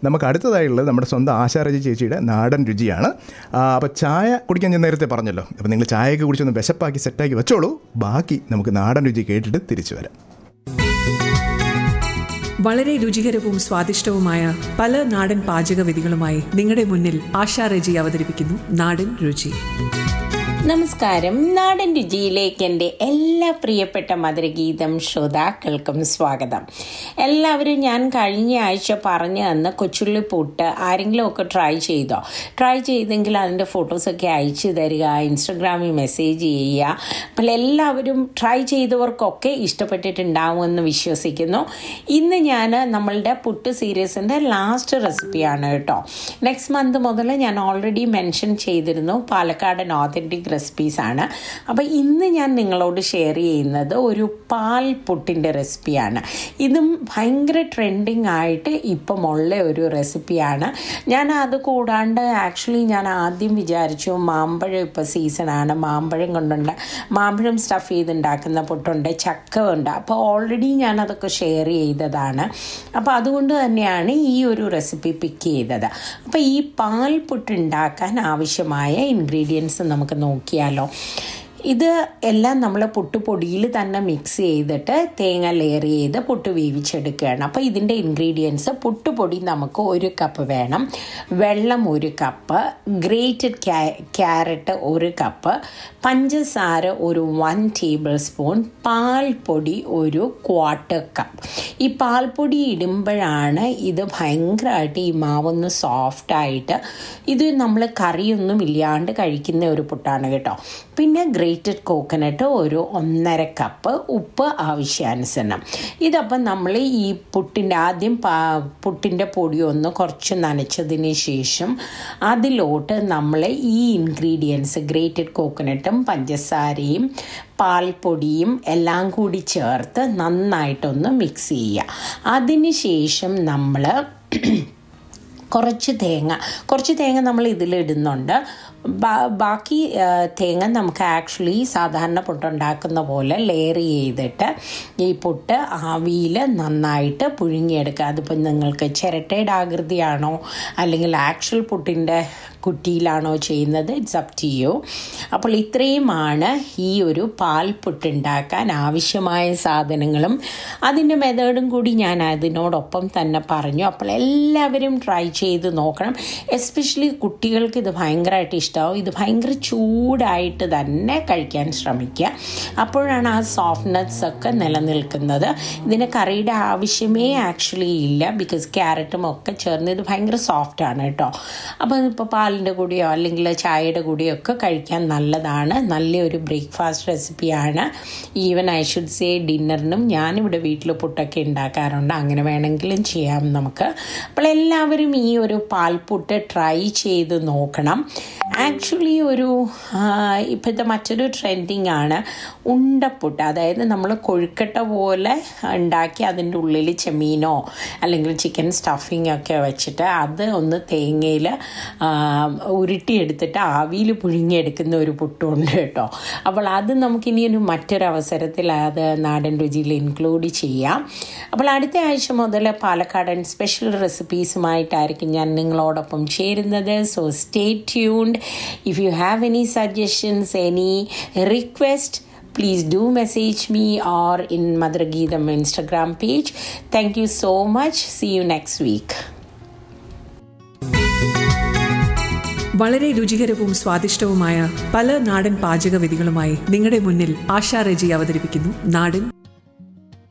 നമുക്ക് അടുത്തതായുള്ളത് നമ്മുടെ സ്വന്തം ആശാരജി ചേച്ചിയുടെ നാടൻ രുചിയാണ് അപ്പോൾ ചായ കുടിക്കാൻ ഞാൻ നേരത്തെ പറഞ്ഞല്ലോ അപ്പോൾ നിങ്ങൾ ചായയൊക്കെ കുടിച്ചൊന്ന് വിശപ്പാക്കി സെറ്റാക്കി വെച്ചോളൂ ബാക്കി നമുക്ക് നാടൻ രുചി കേട്ടിട്ട് തിരിച്ചു വരാം വളരെ രുചികരവും സ്വാദിഷ്ടവുമായ പല നാടൻ പാചകവിധികളുമായി നിങ്ങളുടെ മുന്നിൽ ആശാ റെജി അവതരിപ്പിക്കുന്നു നാടൻ രുചി നമസ്കാരം നാടൻ രുചിയിലേക്ക് എൻ്റെ എല്ലാ പ്രിയപ്പെട്ട മധുരഗീതം ശ്രോതാക്കൾക്കും സ്വാഗതം എല്ലാവരും ഞാൻ കഴിഞ്ഞ ആഴ്ച പറഞ്ഞു തന്ന കൊച്ചുള്ളി പുട്ട് ആരെങ്കിലും ഒക്കെ ട്രൈ ചെയ്തോ ട്രൈ ചെയ്തെങ്കിൽ അതിൻ്റെ ഫോട്ടോസൊക്കെ അയച്ചു തരിക ഇൻസ്റ്റഗ്രാമിൽ മെസ്സേജ് ചെയ്യുക അപ്പോൾ എല്ലാവരും ട്രൈ ചെയ്തവർക്കൊക്കെ ഇഷ്ടപ്പെട്ടിട്ടുണ്ടാവുമെന്ന് വിശ്വസിക്കുന്നു ഇന്ന് ഞാൻ നമ്മളുടെ പുട്ട് സീരീസിൻ്റെ ലാസ്റ്റ് റെസിപ്പിയാണ് കേട്ടോ നെക്സ്റ്റ് മന്ത് മുതൽ ഞാൻ ഓൾറെഡി മെൻഷൻ ചെയ്തിരുന്നു പാലക്കാടൻ ഓതൻറ്റിക് റെസിപ്പീസാണ് അപ്പോൾ ഇന്ന് ഞാൻ നിങ്ങളോട് ഷെയർ ചെയ്യുന്നത് ഒരു പാൽ പുട്ടിൻ്റെ റെസിപ്പിയാണ് ഇതും ഭയങ്കര ട്രെൻഡിങ് ആയിട്ട് ഇപ്പം ഉള്ള ഒരു റെസിപ്പിയാണ് ഞാൻ അത് കൂടാണ്ട് ആക്ച്വലി ഞാൻ ആദ്യം വിചാരിച്ചു മാമ്പഴം ഇപ്പോൾ സീസണാണ് മാമ്പഴം കൊണ്ടുണ്ട് മാമ്പഴം സ്റ്റഫ് ചെയ്തുണ്ടാക്കുന്ന പുട്ടുണ്ട് ചക്ക ഉണ്ട് അപ്പോൾ ഓൾറെഡി ഞാൻ അതൊക്കെ ഷെയർ ചെയ്തതാണ് അപ്പോൾ അതുകൊണ്ട് തന്നെയാണ് ഈ ഒരു റെസിപ്പി പിക്ക് ചെയ്തത് അപ്പോൾ ഈ പാൽ പുട്ട് ഉണ്ടാക്കാൻ ആവശ്യമായ ഇൻഗ്രീഡിയൻസ് നമുക്ക് നോക്കിയാലോ ഇത് എല്ലാം നമ്മൾ പുട്ടുപൊടിയിൽ തന്നെ മിക്സ് ചെയ്തിട്ട് തേങ്ങ ലെയർ ചെയ്ത് പുട്ട് വേവിച്ചെടുക്കുകയാണ് അപ്പോൾ ഇതിൻ്റെ ഇൻഗ്രീഡിയൻസ് പുട്ടുപൊടി നമുക്ക് ഒരു കപ്പ് വേണം വെള്ളം ഒരു കപ്പ് ഗ്രേറ്റഡ് ക്യാരറ്റ് ഒരു കപ്പ് പഞ്ചസാര ഒരു വൺ ടേബിൾ സ്പൂൺ പാൽപ്പൊടി ഒരു ക്വാർട്ടർ കപ്പ് ഈ പാൽപ്പൊടി ഇടുമ്പോഴാണ് ഇത് ഭയങ്കരമായിട്ട് ഈ മാവൊന്ന് സോഫ്റ്റായിട്ട് ഇത് നമ്മൾ കറിയൊന്നും ഇല്ലാണ്ട് കഴിക്കുന്ന ഒരു പുട്ടാണ് കേട്ടോ പിന്നെ ഗ്രേറ്റഡ് കോക്കനട്ട് ഒരു ഒന്നര കപ്പ് ഉപ്പ് ആവശ്യാനുസരണം ഇതപ്പം നമ്മൾ ഈ പുട്ടിൻ്റെ ആദ്യം പാ പുട്ടിൻ്റെ പൊടി ഒന്ന് കുറച്ച് നനച്ചതിന് ശേഷം അതിലോട്ട് നമ്മൾ ഈ ഇൻഗ്രീഡിയൻസ് ഗ്രേറ്റഡ് കോക്കനട്ടും പഞ്ചസാരയും പാൽപ്പൊടിയും എല്ലാം കൂടി ചേർത്ത് നന്നായിട്ടൊന്ന് മിക്സ് ചെയ്യുക അതിന് ശേഷം നമ്മൾ കുറച്ച് തേങ്ങ കുറച്ച് തേങ്ങ നമ്മൾ ഇതിലിടുന്നുണ്ട് ബാക്കി തേങ്ങ നമുക്ക് ആക്ച്വലി സാധാരണ പുട്ടുണ്ടാക്കുന്ന പോലെ ലെയർ ചെയ്തിട്ട് ഈ പുട്ട് ആവിയിൽ നന്നായിട്ട് പുഴുങ്ങിയെടുക്കുക അതിപ്പോൾ നിങ്ങൾക്ക് ചിരട്ടയുടെ ആകൃതിയാണോ അല്ലെങ്കിൽ ആക്ച്വൽ പുട്ടിൻ്റെ കുറ്റിയിലാണോ ചെയ്യുന്നത് ഇറ്റ്സ് അപ് ടു യു അപ്പോൾ ഇത്രയുമാണ് ഈ ഒരു പാൽ പുട്ടുണ്ടാക്കാൻ ആവശ്യമായ സാധനങ്ങളും അതിൻ്റെ മെത്തേഡും കൂടി ഞാൻ അതിനോടൊപ്പം തന്നെ പറഞ്ഞു അപ്പോൾ എല്ലാവരും ട്രൈ ചെയ്ത് നോക്കണം എസ്പെഷ്യലി കുട്ടികൾക്ക് ഇത് ഭയങ്കരമായിട്ട് ഇഷ്ടമാവും ഇത് ഭയങ്കര ചൂടായിട്ട് തന്നെ കഴിക്കാൻ ശ്രമിക്കുക അപ്പോഴാണ് ആ സോഫ്റ്റ്നെസ് ഒക്കെ നിലനിൽക്കുന്നത് ഇതിന് കറിയുടെ ആവശ്യമേ ആക്ച്വലി ഇല്ല ബിക്കോസ് ക്യാരറ്റും ഒക്കെ ചേർന്ന് ഇത് ഭയങ്കര സോഫ്റ്റാണ് കേട്ടോ അപ്പോൾ ഇപ്പോൾ പാലിൻ്റെ കൂടെയോ അല്ലെങ്കിൽ ചായയുടെ കൂടെയോ ഒക്കെ കഴിക്കാൻ നല്ലതാണ് നല്ലൊരു ബ്രേക്ക്ഫാസ്റ്റ് റെസിപ്പിയാണ് ഈവൻ ഐ ഷുഡ് സേ ഡിന്നറിനും ഞാനിവിടെ വീട്ടിൽ പുട്ടൊക്കെ ഉണ്ടാക്കാറുണ്ട് അങ്ങനെ വേണമെങ്കിലും ചെയ്യാം നമുക്ക് അപ്പോൾ എല്ലാവരും ഈ ഒരു പാൽപുട്ട് ട്രൈ ചെയ്ത് നോക്കണം ആക്ച്വലി ഒരു ഇപ്പോഴത്തെ മറ്റൊരു ട്രെൻഡിങ് ആണ് ഉണ്ടപ്പുട്ട് അതായത് നമ്മൾ കൊഴുക്കട്ട പോലെ ഉണ്ടാക്കി അതിൻ്റെ ഉള്ളിൽ ചെമ്മീനോ അല്ലെങ്കിൽ ചിക്കൻ സ്റ്റഫിംഗ് ഒക്കെ വെച്ചിട്ട് അത് ഒന്ന് തേങ്ങയിൽ ഉരുട്ടിയെടുത്തിട്ട് ആവിയിൽ പുഴുങ്ങിയെടുക്കുന്ന ഒരു പുട്ടുണ്ട് കേട്ടോ അപ്പോൾ അത് നമുക്കിനി ഒരു മറ്റൊരു അവസരത്തിൽ അത് നാടൻ രുചിയിൽ ഇൻക്ലൂഡ് ചെയ്യാം അപ്പോൾ അടുത്ത ആഴ്ച മുതൽ പാലക്കാടൻ സ്പെഷ്യൽ റെസിപ്പീസുമായിട്ടായിരിക്കും ഞാൻ നിങ്ങളോടൊപ്പം ചേരുന്നത് so stay tuned if you have any suggestions any request please do message me or in Madrageetham Instagram page. Thank you so much. See you next week. വളരെ രുചികരവും സ്വാദിഷ്ടവുമായ പല നാടൻ പാചകവിധികളുമായി നിങ്ങളുടെ മുന്നിൽ ആശാ റെജി അവതരിപ്പിക്കുന്നു നാടൻ